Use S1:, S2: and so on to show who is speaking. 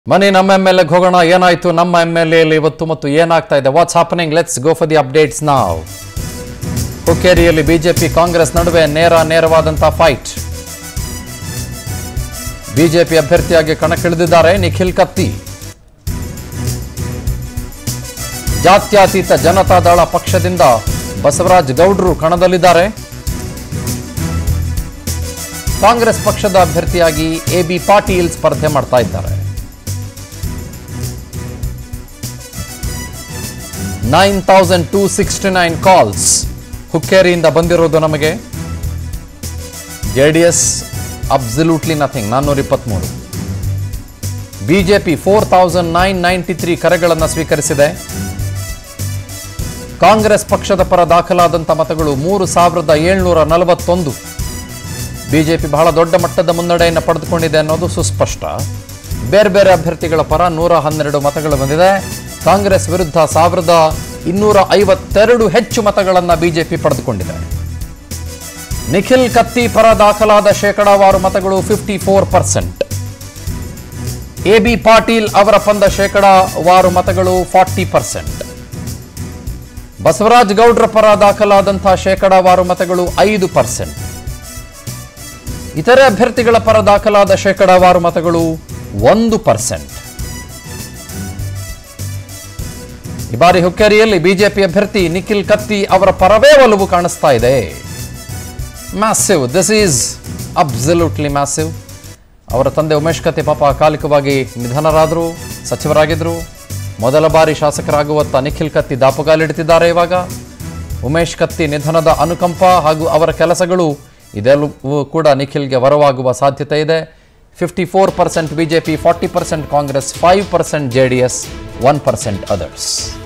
S1: ಮನಿ ನಮ್ಮ M L ಎಗೆ ಹೋಗೋಣ ಏನಾಯ್ತು ನಮ್ಮ ಎಮ್ ಎಲ್ ಎಲ್ಲಿ ಇವತ್ತು ಮತ್ತು ಏನಾಗ್ತಾ ಇದೆ what's happening let's go for the updates ನಾವ್ ಹುಕ್ಕೇರಿಯಲ್ಲಿ ಬಿಜೆಪಿ ಕಾಂಗ್ರೆಸ್ ನಡುವೆ ನೇರ ನೇರವಾದಂತಹ ಫೈಟ್ ಬಿಜೆಪಿ ಅಭ್ಯರ್ಥಿಯಾಗಿ ಕಣಕ್ಕಿಳಿದಿದ್ದಾರೆ ನಿಖಿಲ್ ಕತ್ತಿ ಜಾತ್ಯತೀತ ಜನತಾದಳ ಪಕ್ಷದಿಂದ ಬಸವರಾಜ್ ಗೌಡ್ರು ಕಣದಲ್ಲಿದ್ದಾರೆ ಕಾಂಗ್ರೆಸ್ ಪಕ್ಷದ ಅಭ್ಯರ್ಥಿಯಾಗಿ ಎ ಬಿ ಪಾಟೀಲ್ ಸ್ಪರ್ಧೆ ಮಾಡ್ತಾ ಇದ್ದಾರೆ nine thousand two sixty nine calls ಹುಕ್ಕೇರಿಯಿಂದ ಬಂದಿರೋದು ನಮಗೆ J D S absolutely nothing ನಾನ್ನೂರ ಇಪ್ಪತ್ತ್ಮೂರು BJP four thousand nine ninety three ಕರೆಗಳನ್ನು ಸ್ವೀಕರಿಸಿದೆ ಕಾಂಗ್ರೆಸ್ ಪಕ್ಷದ ಪರ ದಾಖಲಾದಂಥ ಮತಗಳು ಮೂರು ಸಾವಿರದ ಏಳ್ನೂರ ನಲವತ್ತೊಂದು ಬಿಜೆಪಿ ಬಹಳ ದೊಡ್ಡ ಮಟ್ಟದ ಮುನ್ನಡೆಯನ್ನು ಪಡೆದುಕೊಂಡಿದೆ ಅನ್ನೋದು ಸುಸ್ಪಷ್ಟ ಬೇರೆ ಬೇರೆ ಅಭ್ಯರ್ಥಿಗಳ ಪರ ನೂರ ಹನ್ನೆರಡು ಮತಗಳು ಬಂದಿದೆ ಕಾಂಗ್ರೆಸ್ ವಿರುದ್ಧ ಸಾವಿರದ ಇನ್ನೂರ ಐವತ್ತೆರಡು ಹೆಚ್ಚು ಮತಗಳನ್ನು ಬಿಜೆಪಿ ಪಡೆದುಕೊಂಡಿದೆ ನಿಖಿಲ್ ಕತ್ತಿ ಪರ ದಾಖಲಾದ ಶೇಕಡಾವಾರು ಮತಗಳು fifty four percent A B Patil ಅವರ ಪಂದ ಶೇಕಡಾವಾರು ಮತಗಳು ಫಾರ್ಟಿ ಪರ್ಸೆಂಟ್ ಬಸವರಾಜ್ ಗೌಡ್ರ ಪರ ದಾಖಲಾದಂತಹ ಶೇಕಡಾವಾರು ಮತಗಳು ಐದು ಪರ್ಸೆಂಟ್ ಇತರೆ ಅಭ್ಯರ್ಥಿಗಳ ಪರ ದಾಖಲಾದ ಶೇಕಡಾವಾರು ಮತಗಳು ಒಂದು ಪರ್ಸೆಂಟ್ ಈ ಬಾರಿ ಹುಕ್ಕೇರಿಯಲ್ಲಿ ಬಿಜೆಪಿ ಅಭ್ಯರ್ಥಿ ನಿಖಿಲ್ ಕತ್ತಿ ಅವರ ಪರವೇ ಒಲವು ಕಾಣಿಸ್ತಾ ಇದೆ massive this is absolutely massive ಅವರ ತಂದೆ ಉಮೇಶ್ ಕತ್ತಿ ಪಾಪ ಅಕಾಲಿಕವಾಗಿ ನಿಧನರಾದರು ಸಚಿವರಾಗಿದ್ದರು ಮೊದಲ ಬಾರಿ ಶಾಸಕರಾಗುವತ್ತ ನಿಖಿಲ್ ಕತ್ತಿ ದಾಪುಗಾಲಿಡುತ್ತಿದ್ದಾರೆ ಇವಾಗ ಉಮೇಶ್ ಕತ್ತಿ ನಿಧನದ ಅನುಕಂಪ ಹಾಗೂ ಅವರ ಕೆಲಸಗಳು ಇದೆಲ್ಲವೂ ಕೂಡ ನಿಖಿಲ್ಗೆ ವರವಾಗುವ ಸಾಧ್ಯತೆ ಇದೆ fifty four percent BJP forty percent Congress five percent J D S one percent others